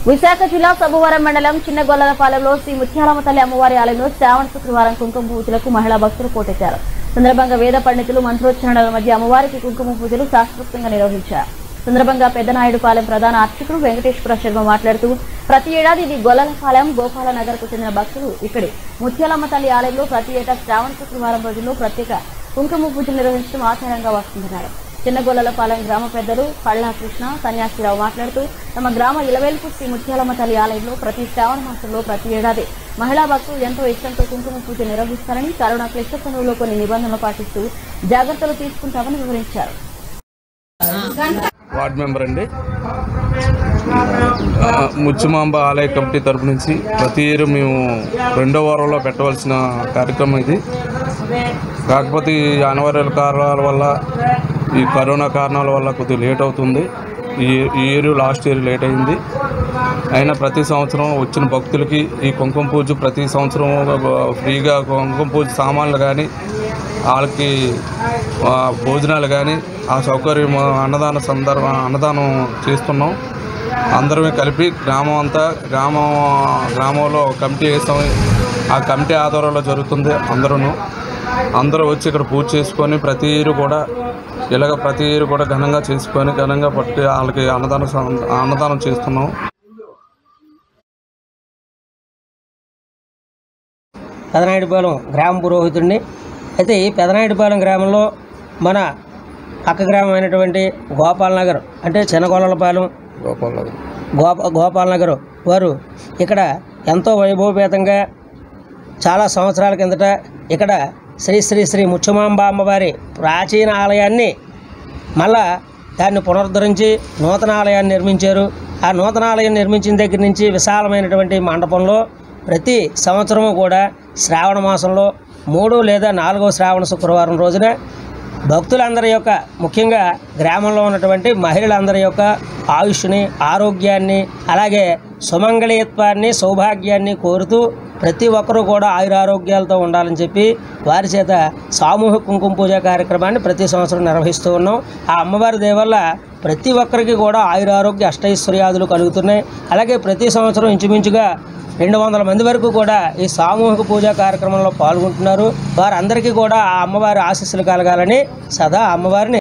విశాఖ జిల్లా సభవరం మండలం చిన్నగొల్లలపాలెంలో శ్రీ ముత్యాలమ్మ తల్లి అమ్మవారి ఆలయంలో శ్రావణ శుక్రవారం కుంకుమ పూజలకు మహిళా భక్తులు పోటెత్తారు సందర్భంగా వేద పండితులు మంత్రోచ్చరణల మధ్య అమ్మవారికి కుంకుమ పూజలు శాస్త్రోక్తంగా నిర్వహించారు సందర్భంగా పెద్దనాయుడుపాలెం ప్రధాన అర్చకుడు వెంకటేశ్వర శర్మ మాట్లాడుతూ ప్రతి ఏడాది ఇది గొల్లలపాలెం గోపాల నగర్ కు చెందిన భక్తులు ఇక్కడి ముత్యాలమ్మ తల్లి ఆలయంలో ప్రతి ఏటా శ్రావణ శుక్రవారం రోజుల్లో ప్రత్యేక కుంకుమ పూజలు నిర్వహించడం ఆచారంగా వస్తుందన్నారు చిన్నగొల్లలపాలెం గ్రామ పెద్దలు పళ్ళా కృష్ణ సన్యాసిరావు మాట్లాడుతూ తమ గ్రామ ఇలవేల్పు శ్రీ ముత్యాలమ్మ తల్లి ఆలయంలో ప్రతి శ్రావణ మాసంలో ప్రతి ఏడాది మహిళా భక్తులు ఎంతో ఇష్టంతో కుంకుమ పూజ నిర్వహిస్తారని కరోనా క్లిష్ట సమయంలో కొన్ని నిబంధనలు పాటిస్తూ జాగ్రత్తలు తీసుకుంటామని వివరించారు వార్డ్ మెంబర్ అండి ఆ, ముచ్చుమాంబ ఆలయ కమిటీ తరపు నుంచి ప్రతి ఇయర్ మేము రెండో వారంలో పెట్టవలసిన కార్యక్రమం ఇది కాకపోతే ఈ అనివార్య కారణాల వల్ల ఈ కరోనా కారణాల వల్ల కొద్దిగా లేట్ అవుతుంది ఈ ఈ ఇయర్ లాస్ట్ ఇయర్ లేట్ అయింది అయినా ప్రతి సంవత్సరం వచ్చిన భక్తులకి ఈ కుంకుమ పూజ ప్రతి సంవత్సరం ఫ్రీగా కుంకుమ పూజ సామాన్లు కానీ వాళ్ళకి ఆ, భోజనాలు కానీ ఆ సౌకర్యం అన్నదాన సందర్భ అన్నదానం చేస్తున్నాం అందరమే కలిపి గ్రామం అంతా గ్రామం గ్రామంలో ఒక కమిటీ వేస్తాం ఆ కమిటీ ఆధ్వర్యంలో జరుగుతుంది అందరూ అందరూ వచ్చి ఇక్కడ పూజ చేసుకొని ప్రతి ఇయర్ కూడా ఇలాగ ప్రతి ఇయర్ కూడా ఘనంగా చేసుకొని ఘనంగా పట్టి వాళ్ళకి అన్నదానం సం- అన్నదానం చేస్తున్నాం పెదనాయుడుపాలెం గ్రామ పురోహితుడిని అయితే ఈ పెదనాయుడుపాలెం గ్రామంలో మన పక్క గ్రామం అయినటువంటి గోపాల్ నగర్ అంటే చిన్నగొల్లపాలెం గోపాల్ గోప గోపాల్ నగర్ వారు ఇక్కడ ఎంతో వైభవపేతంగా చాలా సంవత్సరాల కిందట ఇక్కడ శ్రీ శ్రీ శ్రీ ముచ్చమాంబ అమ్మవారి ప్రాచీన ఆలయాన్ని మళ్ళా దాన్ని పునరుద్ధరించి నూతన ఆలయాన్ని నిర్మించారు ఆ నూతన ఆలయం నిర్మించిన దగ్గర నుంచి విశాలమైనటువంటి మండపంలో ప్రతి సంవత్సరము కూడా శ్రావణ మాసంలో మూడు లేదా నాలుగో శ్రావణ శుక్రవారం రోజున భక్తులందరి యొక్క ముఖ్యంగా గ్రామంలో ఉన్నటువంటి మహిళలందరి యొక్క ఆయుష్ని ఆరోగ్యాన్ని అలాగే సుమంగళీయత్వాన్ని సౌభాగ్యాన్ని కోరుతూ ప్రతి ఒక్కరూ కూడా ఆయురారోగ్యాలతో ఉండాలని చెప్పి వారి చేత సామూహిక కుంకుమ పూజ కార్యక్రమాన్ని ప్రతి సంవత్సరం నిర్వహిస్తూ ఉన్నాం ఆ అమ్మవారి దయ వల్ల ప్రతి ఒక్కరికి కూడా ఆయురారోగ్య అష్టైశ్వర్యాదులు కలుగుతున్నాయి అలాగే ప్రతి సంవత్సరం ఇంచుమించుగా రెండు వందల మంది వరకు కూడా ఈ సామూహిక పూజా కార్యక్రమంలో పాల్గొంటున్నారు వారందరికీ కూడా ఆ అమ్మవారి ఆశీస్సులు కలగాలని సదా అమ్మవారిని